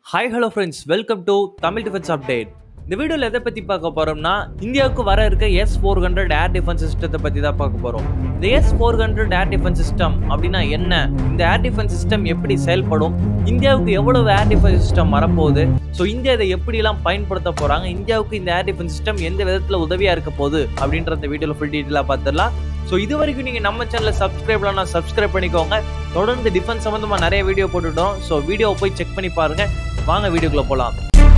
hi hello friends welcome to Tamil defence update இந்த வீடியோவில் எதை பற்றி பார்க்க போகிறோம்னா இந்தியாவுக்கு வர இருக்க S four hundred air defence சிஸ்டத்தை பற்றி தான் பார்க்க போகிறோம் இந்த S four hundred air defence system அப்படின்னா என்ன இந்த ஏர் டிஃபென்ஸ் சிஸ்டம் எப்படி செயல்படும் இந்தியாவுக்கு எவ்வளவு ஏர் டிஃபென்ஸ் சிஸ்டம் வரப்போகுது ஸோ இந்தியா இதை எப்படிலாம் பயன்படுத்த போகிறாங்க இந்தியாவுக்கு இந்த ஏர் டிஃபென்ஸ் சிஸ்டம் எந்த விதத்தில் உதவியாக இருக்க போகுது அப்படின்ற இந்த வீடியோவில் ஃபுல் டீட்டெயிலாக பார்த்துடலாம் ஸோ இது வரைக்கும் நீங்கள் நம்ம சேனலை சப்ஸ்கிரைப்லாம் சப்ஸ்கிரைப் பண்ணிக்கோங்க தொடர்ந்து டிஃபென்ஸ் சம்மந்தமாக நிறைய வீடியோ போட்டுட்டோம் ஸோ வீடியோவை போய் செக் பண்ணி பாருங்கள் வாங்க வீடியோக்குள்ளே போகலாம்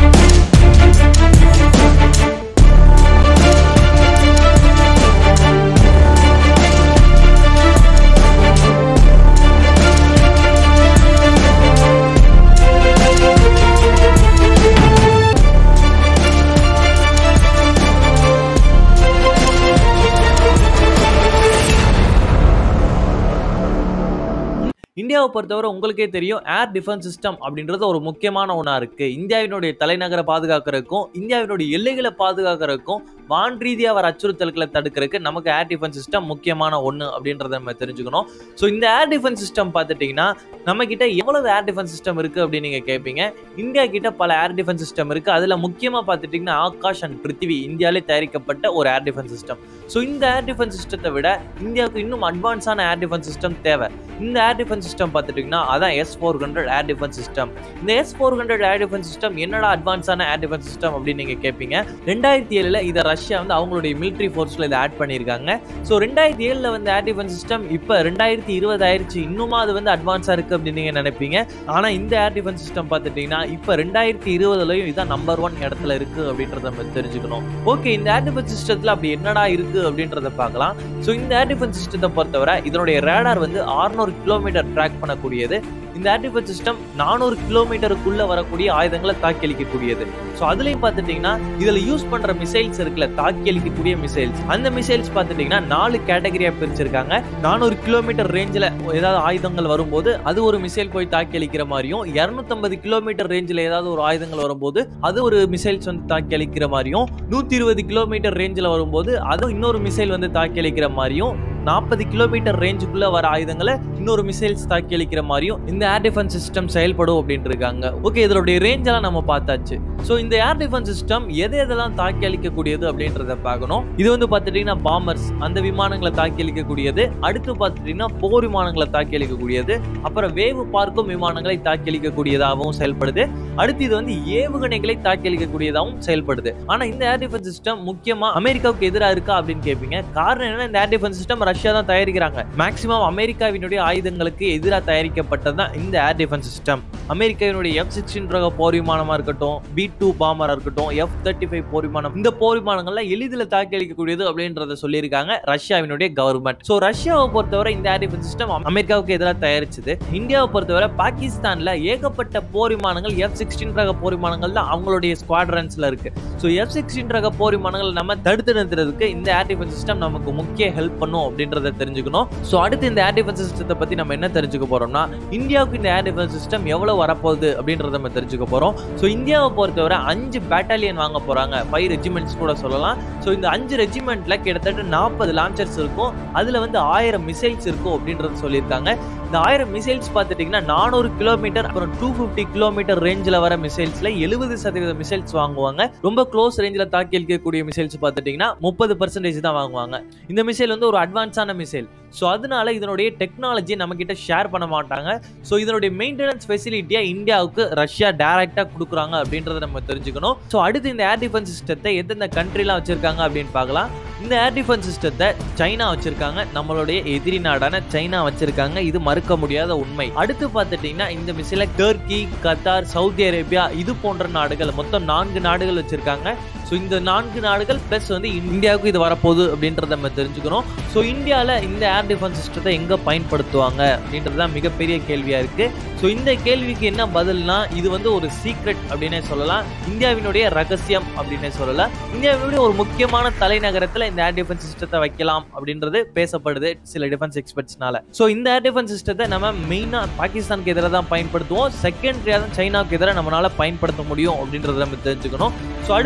இந்தியாவை பொறுத்தவரை உங்களுக்கே தெரியும் ஏர் டிஃபென்ஸ் சிஸ்டம் அப்படின்றது ஒரு முக்கியமான ஒன்றா இருக்குது இந்தியாவினுடைய தலைநகரை பாதுகாக்கிறதுக்கும் இந்தியாவினுடைய எல்லைகளை பாதுகாக்கிறதுக்கும் வான் ரீதியாக வர அச்சுறுத்தல்களை தடுக்கிறதுக்கு நமக்கு ஏர் டிஃபென்ஸ் சிஸ்டம் முக்கியமான ஒன்று அப்படின்றத நம்ம தெரிஞ்சுக்கணும் ஸோ இந்த ஏர் டிஃபென்ஸ் சிஸ்டம் பார்த்துட்டிங்கன்னா நம்ம கிட்ட எவ்வளவு ஏர் டிஃபென்ஸ் சிஸ்டம் இருக்குது அப்படின்னு நீங்கள் கேட்பீங்க இந்தியா கிட்ட பல ஏர் டிஃபென்ஸ் சிஸ்டம் இருக்குது அதில் முக்கியமாக பார்த்துட்டிங்கன்னா ஆகாஷ் அண்ட் பிருத்திவி இந்தியாவிலே தயாரிக்கப்பட்ட ஒரு ஏர் டிஃபென்ஸ் சிஸ்டம் ஸோ இந்த ஏர் டிஃபென்ஸ் சிஸ்டத்தை விட இந்தியாவுக்கு இன்னும் அட்வான்ஸான ஏர் டிஃபென்ஸ் சிஸ்டம் தேவை இந்த ஏர் டிஃபென்ஸ் சிஸ்டம் பார்த்துட்டிங்கன்னா அதான் S four hundred air defence system இந்த S four hundred air defence system என்னடா அட்வான்ஸான ஏர் டிஃபென்ஸ் சிஸ்டம் அப்படின்னு நீங்கள் கேட்பீங்க ரெண்டாயிரத்தி ஏழில் இதை ரஷ்யா வந்து அவங்களுடைய மிலிட்ரி ஃபோர்ஸில் இதை ஆட் பண்ணியிருக்காங்க ஸோ ரெண்டாயிரத்தி ஏழில் வந்து ஏர் டிஃபென்ஸ் சிஸ்டம் இப்போ ரெண்டாயிரத்தி இருபது ஆயிடுச்சு இன்னுமா அது வந்து அட்வான்ஸாக இருக்குது அப்படின்னு நீங்கள் நினைப்பீங்க ஆனால் இந்த ஏர் டிஃபென்ஸ் சிஸ்டம் பார்த்துட்டிங்கன்னா இப்போ ரெண்டாயிரத்தி இருபதுலையும் இதான் நம்பர் ஒன் இடத்துல இருக்குது அப்படின்றத நம்ம தெரிஞ்சுக்கணும் ஓகே இந்த ஏர் டிஃபென்ஸ் சிஸ்டத்தில் அப்படி என்னடா இருக்குது அப்படின்றத பார்க்கலாம் ஸோ இந்த ஏர் டிஃபென்ஸ் சிஸ்டத்தை பொறுத்தவரை இதனுடைய ரேடார் வந்து 600 கிலோமீட்டர் ட்ராக் பண்ணக்கூடியது இந்த ஏர் டிஃபென்ஸ் சிஸ்டம் நானூறு கிலோமீட்டருக்குள்ள வரக்கூடிய ஆயுதங்களை தாக்கி அளிக்கக்கூடியது ஸோ அதுலயும் பார்த்துட்டீங்கன்னா இதுல யூஸ் பண்ற மிசைல்ஸ் இருக்குல்ல தாக்கி அளிக்கக்கூடிய மிசைல்ஸ் அந்த மிசைல்ஸ் பார்த்துட்டீங்கன்னா நாலு கேட்டகரியா பிரிச்சிருக்காங்க நானூறு கிலோமீட்டர் ரேஞ்சில் ஏதாவது ஆயுதங்கள் வரும்போது அது ஒரு மிசைல் போய் தாக்கி அளிக்கிற மாதிரியும் இரநூத்தம்பது கிலோமீட்டர் ரேஞ்சில் ஏதாவது ஒரு ஆயுதங்கள் வரும்போது அது ஒரு மிசைல்ஸ் வந்து தாக்கி அளிக்கிற மாதிரியும் நூத்தி இருபது கிலோமீட்டர் ரேஞ்சில் வரும்போது அது இன்னொரு மிசைல் வந்து தாக்கி அளிக்கிற மாதிரியும் நாற்பது கிலோமீட்டர் ரேஞ்சுக்குள்ள வர ஆயுதங்களை இன்னொரு மிசைல்ஸ் தாக்கி அளிக்கிற மாதிரியும் இந்த ஏர் டிஃபென்ஸ் சிஸ்டம் செயல்படும் அப்படின்ட்டு இருக்காங்க ஓகே இதனுடைய ரேஞ்ச் எல்லாம் நம்ம பார்த்தாச்சு ஸோ இந்த ஏர் டிஃபென்ஸ் சிஸ்டம் எதை எதெல்லாம் தாக்கி அளிக்கக்கூடியது அப்படின்றத பார்க்கணும் இது வந்து பார்த்துட்டீங்கன்னா பாம்பர்ஸ் அந்த விமானங்களை தாக்கி அளிக்கக்கூடியது அடுத்து பார்த்துட்டீங்கன்னா போர் விமானங்களை தாக்கி அளிக்கக்கூடியது அப்புறம் வேவு பார்க்கும் விமானங்களை தாக்கி அளிக்கக்கூடியதாகவும் செயல்படுது அடுத்து இது வந்து ஏவுகணைகளை தாக்கி அளிக்கக்கூடியதாகவும் செயல்படுது ஆனா இந்த ஏர் டிஃபென்ஸ் சிஸ்டம் முக்கியமா அமெரிக்காவுக்கு எதிராக இருக்கா அப்படின்னு கேட்பீங்க காரணம் என்ன இந்த ஏர் டிஃபென்ஸ் சிஸ்டம் ரஷ்யா தான் தயாரிக்கிறாங்க மேக்சிமம் அமெரிக்காவினுடைய ஆயுதங்களுக்கு எதிராக தயாரிக்கப்பட்டது தான் இந்த ஏர் டிஃபென்ஸ் சிஸ்டம் அமெரிக்காவினுடைய எஃப் சிக்ஸ்டின் ரக போர் விமானமா இருக்கட்டும் பி டூ பாமரா இருக்கட்டும் எஃப் தேர்ட்டி ஃபைவ் போர் விமானம் இந்த போர் விமானங்கள்ல எளிதில் தாக்கி அளிக்கக்கூடியது அப்படின்றத சொல்லியிருக்காங்க ரஷ்யாவினுடைய கவர்மெண்ட் ஸோ ரஷ்யாவை பொறுத்தவரை இந்த ஏர் டிஃபென்ஸ் சிஸ்டம் அமெரிக்காவுக்கு எதிராக தயாரிச்சது இந்தியாவை பொறுத்தவரை பாகிஸ்தான்ல ஏகப்பட்ட போர் விமானங்கள் எஃப் சிக்ஸ்டீன் ரக போர் விமானங்கள் தான் அவங்களுடைய ஸ்குவாட்ரன்ஸ்ல இருக்கு ஸோ எஃப் சிக்ஸ்டீன் ரக போர் விமானங்கள் நம்ம தடுத்து நிறுத்துறதுக்கு இந்த ஏர் டிஃபென்ஸ் சிஸ்டம் நமக்கு முக்கிய ஹெல்ப் பண்ணும் அப்படின்றத தெரிஞ்சுக்கணும் ஸோ அடுத்து இந்த ஏர் டிஃபென்ஸ் சிஸ்டத்தை பத்தி நம்ம என்ன தெரிஞ்சுக்க போறோம்னா இந்தியாவுக்கு இந்த ஏர் டிஃபென்ஸ் சிஸ்டம் எவ்வளவு வரப்போகுது அப்படின்றத நம்ம தெரிஞ்சுக்க போறோம் ஸோ இந்தியாவை பொறுத்தவரை அஞ்சு பேட்டாலியன் வாங்க போறாங்க ஃபைவ் ரெஜிமெண்ட்ஸ் கூட சொல்லலாம் ஸோ இந்த அஞ்சு ரெஜிமெண்ட்ல கிட்டத்தட்ட நாற்பது லான்ச்சர்ஸ் இருக்கும் அதுல வந்து ஆயிரம் மிசைல்ஸ் இருக்கும் அப்படின்றது சொல்லியிருக்காங்க இந்த ஆயிரம் மிசைல்ஸ் பார்த்துட்டிங்கன்னா நானூறு கிலோமீட்டர் அப்புறம் டூ ஃபிஃப்டி கிலோமீட்டர் ரேஞ்சில் வர மிசைல்ஸ்ல எழுபது சதவீத மிசைல்ஸ் வாங்குவாங்க ரொம்ப க்ளோஸ் ரேஞ்சில் தாக்கி அளிக்கக்கூடிய மிசைல்ஸ் பார்த்துட்டிங்கன்னா முப்பது பர்சன்டேஜ் தான் வாங்குவாங்க இந்த மிசைல் வந்து ஒரு அட்வான்ஸான மிசைல் ஸோ அதனால இதனுடைய டெக்னாலஜி நம்ம கிட்ட ஷேர் பண்ண மாட்டாங்க ஸோ இதனுடைய மெயின்டெனன்ஸ் ஃபெசிலிட்டியை இந்தியாவுக்கு ரஷ்யா டைரக்டாக கொடுக்குறாங்க அப்படின்றத நம்ம தெரிஞ்சுக்கணும் ஸோ அடுத்து இந்த ஏர் டிஃபென்ஸ் சிஸ்டத்தை எந்தெந்த கண்ட்ரிலாம் வச்சிருக்காங்க அப்படின்னு பார்க்கலாம் இந்த ஏர் டிஃபென்ஸ் சிஸ்டத்தை சைனா வச்சிருக்காங்க நம்மளுடைய எதிரி நாடான சைனா வச்சிருக்காங்க இது மறுக்க முடியாத உண்மை அடுத்து பார்த்துட்டீங்கன்னா இந்த மிசில டர்க்கி கத்தார் சவுதி அரேபியா இது போன்ற நாடுகள் மொத்தம் நான்கு நாடுகள் வச்சிருக்காங்க ஸோ இந்த நான்கு நாடுகள் ப்ளஸ் வந்து இந்தியாவுக்கு இது வரப்போகுது அப்படின்றத நம்ம தெரிஞ்சுக்கணும் ஸோ இந்தியாவில் இந்த ஏர் டிஃபென்ஸ் சிஸ்டத்தை எங்கே பயன்படுத்துவாங்க அப்படின்றது தான் மிகப்பெரிய கேள்வியாக இருக்குது ஸோ இந்த கேள்விக்கு என்ன பதில்னா இது வந்து ஒரு சீக்ரெட் அப்படின்னே சொல்லலாம் இந்தியாவினுடைய ரகசியம் அப்படின்னே சொல்லலாம் இந்தியாவினுடைய ஒரு முக்கியமான தலைநகரத்தில் இந்த ஏர் டிஃபென்ஸ் சிஸ்டத்தை வைக்கலாம் அப்படின்றது பேசப்படுது சில டிஃபென்ஸ் எக்ஸ்பர்ட்ஸ்னால ஸோ இந்த ஏர் டிஃபென்ஸ் சிஸ்டத்தை நம்ம மெயினாக பாகிஸ்தானுக்கு எதிராக தான் பயன்படுத்துவோம் செகண்டரியாக தான் சைனாவுக்கு எதிராக நம்மளால பயன்படுத்த முடியும் அப்படின்றத நம்ம தெரிஞ்சுக்கணும் ஸோ அடுத்து இந்த ஏர்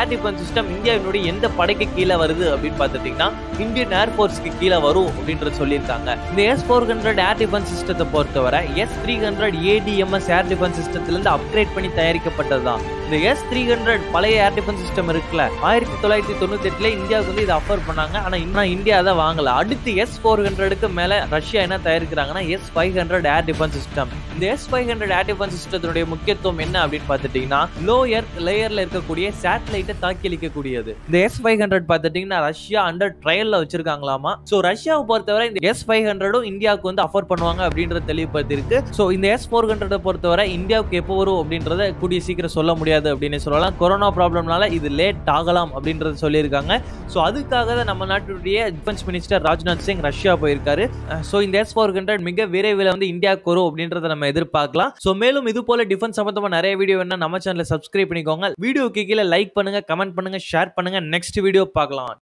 ஏர் டிஃபென்ஸ் சிஸ்டம் இந்தியாவினுடைய எந்த படைக்கு கீழே வருது அப்படின்னு பார்த்துட்டீங்கன்னா இந்தியன் ஏர்ஃபோர்ஸ்க்கு கீழே வரும் அப்படின்றது சொல்லியிருக்காங்க இந்த S four hundred air defence சிஸ்டத்தை பொறுத்தவரை S three hundred ATMS air defence சிஸ்டத்திலிருந்து அப்கிரேட் பண்ணி தயாரிக்கப்பட்டது தான் இந்த எஸ் த்ரீ ஹண்ட்ரட் பழைய ஏர் டிஃபென்ஸ் சிஸ்டம் இருக்குல்ல ஆயிரத்தி தொள்ளாயிரத்தி தொண்ணூத்தி எட்டுல இந்தியாவுக்கு வந்து இதை ஆஃபர் பண்ணாங்க ஆனா இன்னும் இந்தியா அதை வாங்கல அடுத்து எஸ் ஃபோர் ஹண்ட்ரடுக்கு மேல ரஷ்யா என்ன தயாரிக்கிறாங்கன்னா S five hundred air defence system இந்த S five hundred air defence சிஸ்டத்தினுடைய முக்கியத்துவம் என்ன அப்படின்னு பார்த்துட்டீங்கன்னா லோயர் லேயர்ல இருக்கக்கூடிய சேட்டலைட்டை தாக்கி அளிக்கக்கூடியது இந்த எஸ் ஃபைவ் ஹண்ட்ரட் பார்த்துட்டீங்கன்னா ரஷ்யா அண்டர் ட்ரையல்ல வச்சிருக்காங்களாமா ஸோ ரஷ்யாவை பொறுத்தவரை இந்த எஸ் ஃபைவ் ஹண்ட்ரடும் இந்தியாவுக்கு வந்து ஆஃபர் பண்ணுவாங்க அப்படின்றத தெளிவுபடுத்திருக்கு ஸோ இந்த எஸ் ஃபோர் ஹண்ட்ரடை பொறுத்தவரை இந்தியாவுக்கு எப்போ வரும் அப்படின்றத கூடிய சீக்கிரம் சொல்ல முடியாது அப்படின்னு சொல்லலாம் கொரோனா ப்ராப்ளம்னால இது லேட் ஆகலாம் அப்படின்றத சொல்லியிருக்காங்க ஸோ அதுக்காக தான் நம்ம நாட்டுடைய defence minister Rajnath Singh Russia போயிருக்காரு ஸோ இந்த எஸ் ஃபோர் ஹண்ட்ரட் மிக விரைவில் வந்து இந்தியாவுக்கு வரும் அப்படின்றத நம்ம எதிர்பார்க்கலாம் ஸோ மேலும் இது போல டிஃபென்ஸ் சம்பந்தமா நிறைய வீடியோ வேணா நம்ம சேனலை சப்ஸ்கிரைப் பண்ணிக்கோங்க வீடியோக்கு கீழே லைக் பண்ணுங்க கமெண்ட் பண்ணுங்க ஷேர் பண்ணுங்க நெக்ஸ்ட் வீடியோ பார்க்கலாம்